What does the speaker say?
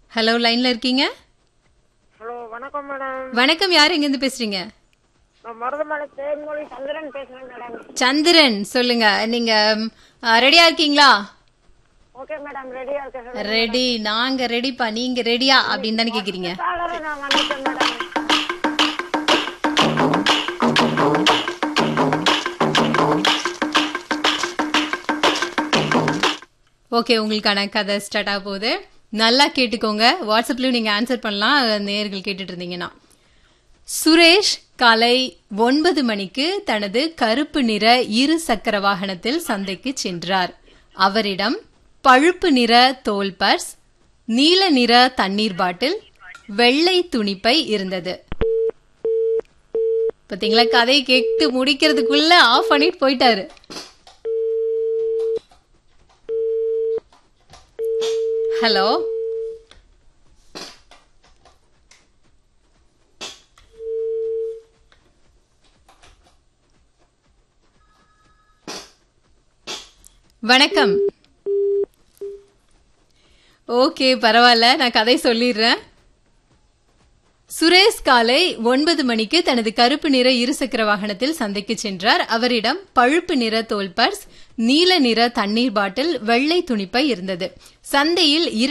hello லைன்ல இருக்கீங்க hello வணக்கம் மேடம் வணக்கம் யார் எங்கேருந்து பேசுறீங்க நான் மருதமலை தேன்மொழி சந்திரன் பேசுறேன் மேடம் சந்திரன் சொல்லுங்க நீங்க ரெடியா இருக்கீங்களா ஓகே மேடம் ரெடியா இருக்கேன் ரெடி நாங்க ரெடிப்பா நீங்க ரெடியா அப்படின்னு தானே கேக்குறீங்க சாலரை நான் வந்துட்டேன் மேடம் ஓகே உங்களுக்கான கதை ஸ்டார்ட் ஆக போகுது நல்லா கேட்டுக்கோங்க வாட்ஸ்அப்லயும் நீங்க ஆன்சர் பண்ணலாம் நேர்கள் கேட்டுட்டு இருந்தீங்கன்னா சுரேஷ் காலை ஒன்பது மணிக்கு தனது கருப்பு நிற இரு சக்கர வாகனத்தில் சந்தைக்கு சென்றார் அவரிடம் பழுப்பு நிற தோல் பர்ஸ் நீல நிற தண்ணீர் பாட்டில் வெள்ளை துணிப்பை இருந்தது பாத்தீங்களா கதையை கேட்டு முடிக்கிறதுக்குள்ள ஆஃப் பண்ணிட்டு போயிட்டாரு ஹலோ வணக்கம் ஓகே பரவாயில்ல நான் கதை சொல்லிடுறேன் சுரேஷ் காலை ஒன்பது மணிக்கு தனது கருப்பு நிற இருசக்கர வாகனத்தில் சந்தைக்கு சென்றார் அவரிடம் பழுப்பு நிற தோல் பர்ஸ் நீல நிற தண்ணீர் பாட்டில் வெள்ளை துணிப்பை இருந்தது சந்தையில்